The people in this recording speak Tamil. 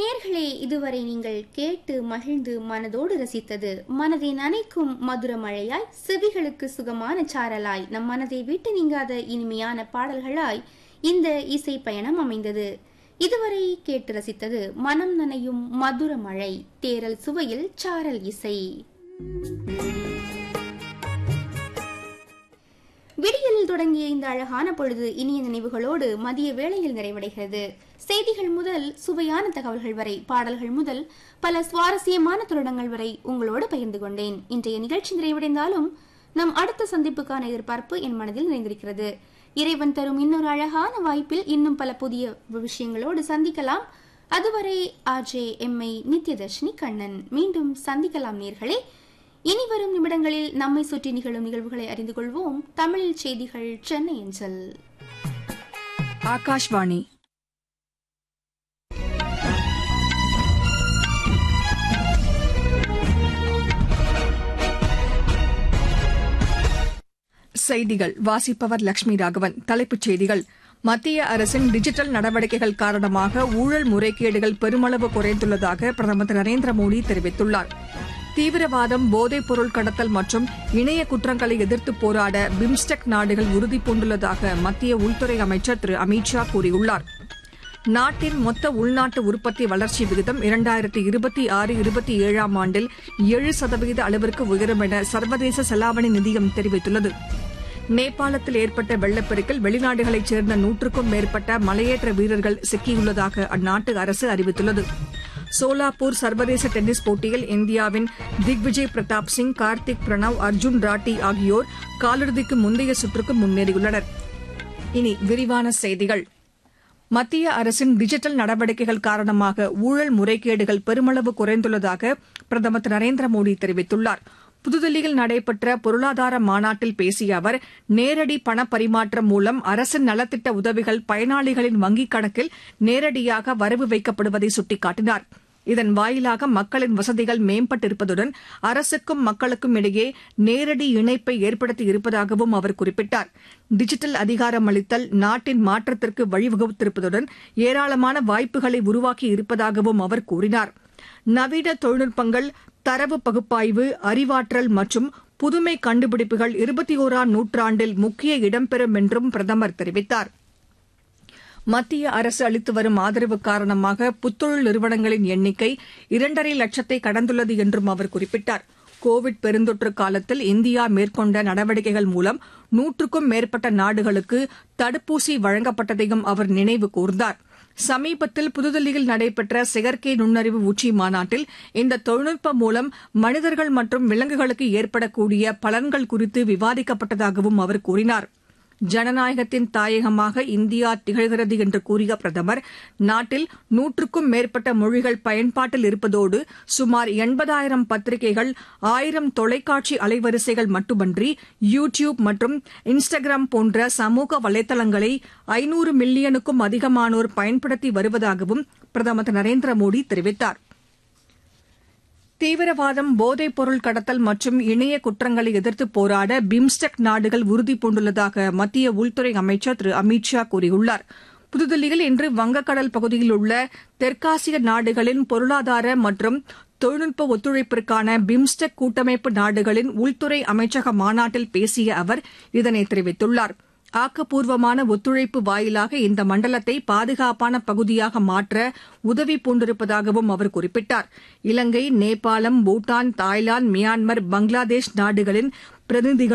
நேர்களே இதுவரை நீங்கள் கேட்டு மகிழ்ந்து மனதோடு ரசித்தது மனதை நனைக்கும் மதுர மழையாய் செவிகளுக்கு சுகமான சாரலாய் நம் மனதை விட்டு நீங்காத இனிமையான பாடல்களாய் இந்த இசை பயணம் அமைந்தது இதுவரை கேட்டு ரசித்தது மனம் நனையும் மதுர மழை தேரல் சுவையில் சாரல் இசை விடியலில் தொடங்கிய இந்த அழகான பொழுது இனிய நினைவுகளோடு மதிய வேளையில் நிறைவடைகிறது செய்திகள் முதல் சுவையான தகவல்கள் வரை பாடல்கள் முதல் பல சுவாரஸ்யமான தருணங்கள் வரை உங்களோடு பகிர்ந்து கொண்டேன் இன்றைய நிகழ்ச்சி நிறைவடைந்தாலும் நம் அடுத்த சந்திப்புக்கான எதிர்பார்ப்பு என் மனதில் நிறைந்திருக்கிறது இறைவன் தரும் இன்னொரு அழகான வாய்ப்பில் இன்னும் பல புதிய விஷயங்களோடு சந்திக்கலாம் அதுவரை ஆர்ஜே எம்ஐ நித்யதர்ஷினி கண்ணன் மீண்டும் சந்திக்கலாம் நேர்களே இனி வரும் நிமிடங்களில் நம்மை சுற்றி நிகழும் நிகழ்வுகளை அறிந்து கொள்வோம் தமிழில் செய்திகள் சென்னை அஞ்சல் ஆகாஷ்வாணி செய்திகள் வாசிப்பவர் லட்சுமி ராகவன் தலைப்புச் செய்திகள் மத்திய அரசின் டிஜிட்டல் நடவடிக்கைகள் காரணமாக ஊழல் முறைகேடுகள் பெருமளவு குறைந்துள்ளதாக பிரதமர் திரு நரேந்திர மோடி தெரிவித்துள்ளார் தீவிரவாதம் போதைப் பொருள் கடத்தல் மற்றும் இணைய குற்றங்களை எதிர்த்து போராட பிம்ஸ்டெக் நாடுகள் உறுதிபூண்டுள்ளதாக மத்திய உள்துறை அமைச்சர் திரு அமித் ஷா கூறியுள்ளார் நாட்டின் மொத்த உள்நாட்டு உற்பத்தி வளர்ச்சி விகிதம் இரண்டாயிரத்தி இருபத்தி ஆறு இருபத்தி ஏழாம் ஆண்டில் ஏழு சதவீத அளவிற்கு உயரும் என சர்வதேச செலாவணி நிதியம் தெரிவித்துள்ளது நேபாளத்தில் ஏற்பட்ட வெள்ளப்பெருக்கில் வெளிநாடுகளைச் சேர்ந்த நூற்றுக்கும் மேற்பட்ட மலையேற்ற வீரர்கள் சிக்கியுள்ளதாக அந்நாட்டு அரசு அறிவித்துள்ளது சோலாப்பூர் சர்வதேச டென்னிஸ் போட்டியில் இந்தியாவின் திக்விஜய் பிரதாப் சிங் கார்த்திக் பிரணவ் அர்ஜுன் ராட்டி ஆகியோர் காலிறுதிக்கு முந்தைய சுற்றுக்கு முன்னேறியுள்ளனர் இனி விரிவான செய்திகள் மத்திய அரசின் டிஜிட்டல் நடவடிக்கைகள் காரணமாக ஊழல் முறைகேடுகள் பெருமளவு குறைந்துள்ளதாக பிரதமர் திரு நரேந்திர மோடி தெரிவித்துள்ளார் புதுதில்லியில் நடைபெற்ற பொருளாதார மாநாட்டில் பேசிய அவர் நேரடி பண பரிமாற்றம் மூலம் அரசின் நலத்திட்ட உதவிகள் பயனாளிகளின் வங்கிக் கணக்கில் நேரடியாக வரவு வைக்கப்படுவதை சுட்டிக்காட்டினார் இதன் வாயிலாக மக்களின் வசதிகள் மேம்பட்டிருப்பதுடன் அரசுக்கும் மக்களுக்கும் இடையே நேரடி இணைப்பை ஏற்படுத்தி இருப்பதாகவும் அவர் குறிப்பிட்டார் டிஜிட்டல் அதிகாரம் அளித்தல் நாட்டின் மாற்றத்திற்கு வழிவகுத்திருப்பதுடன் ஏராளமான வாய்ப்புகளை உருவாக்கி இருப்பதாகவும் அவர் கூறினார் நவீன தொழில்நுட்பங்கள் தரவு பகுப்பாய்வு அறிவாற்றல் மற்றும் புதுமை கண்டுபிடிப்புகள் இருபத்தி ஓராம் நூற்றாண்டில் முக்கிய இடம்பெறும் என்றும் பிரதமர் தெரிவித்தார் மத்திய அரசு அளித்து வரும் ஆதரவு காரணமாக புத்தொழில் நிறுவனங்களின் எண்ணிக்கை இரண்டரை லட்சத்தை கடந்துள்ளது என்றும் அவர் குறிப்பிட்டார் கோவிட் பெருந்தொற்று காலத்தில் இந்தியா மேற்கொண்ட நடவடிக்கைகள் மூலம் நூற்றுக்கும் மேற்பட்ட நாடுகளுக்கு தடுப்பூசி வழங்கப்பட்டதையும் அவர் நினைவு கூர்ந்தார் சமீபத்தில் புதுதில்லியில் நடைபெற்ற செயற்கை நுண்ணறிவு உச்சி மாநாட்டில் இந்த தொழில்நுட்பம் மூலம் மனிதர்கள் மற்றும் விலங்குகளுக்கு ஏற்படக்கூடிய பலன்கள் குறித்து விவாதிக்கப்பட்டதாகவும் அவர் கூறினார் ஜனநாயகத்தின் தாயகமாக இந்தியா திகழ்கிறது என்று கூறிய பிரதமர் நாட்டில் நூற்றுக்கும் மேற்பட்ட மொழிகள் பயன்பாட்டில் இருப்பதோடு சுமார் எண்பதாயிரம் பத்திரிகைகள் ஆயிரம் தொலைக்காட்சி அலைவரிசைகள் மட்டுமன்றி யூ டியூப் மற்றும் இன்ஸ்டாகிராம் போன்ற சமூக வலைதளங்களை ஐநூறு மில்லியனுக்கும் அதிகமானோர் பயன்படுத்தி வருவதாகவும் பிரதமர் திரு நரேந்திர மோடி தெரிவித்தார் தீவிரவாதம் போதைப் பொருள் கடத்தல் மற்றும் இணைய குற்றங்களை எதிர்த்து போராட பிம்ஸ்டெக் நாடுகள் உறுதிபூண்டுள்ளதாக மத்திய உள்துறை அமைச்சர் திரு அமித் ஷா கூறியுள்ளார் புதுதில்லியில் இன்று வங்கக்கடல் பகுதியில் உள்ள தெற்காசிய நாடுகளின் பொருளாதார மற்றும் தொழில்நுட்ப ஒத்துழைப்பிற்கான பிம்ஸ்டெக் கூட்டமைப்பு நாடுகளின் உள்துறை அமைச்சக மாநாட்டில் பேசிய அவர் இதனை தெரிவித்துள்ளார் ஆக்கப்பூர்வமான ஒத்துழைப்பு வாயிலாக இந்த மண்டலத்தை பாதுகாப்பான பகுதியாக மாற்ற உதவி பூண்டிருப்பதாகவும் அவர் குறிப்பிட்டார் இலங்கை நேபாளம் பூட்டான் தாய்லாந்து மியான்மர் பங்களாதேஷ் நாடுகளின் பிரதிநிதிகள்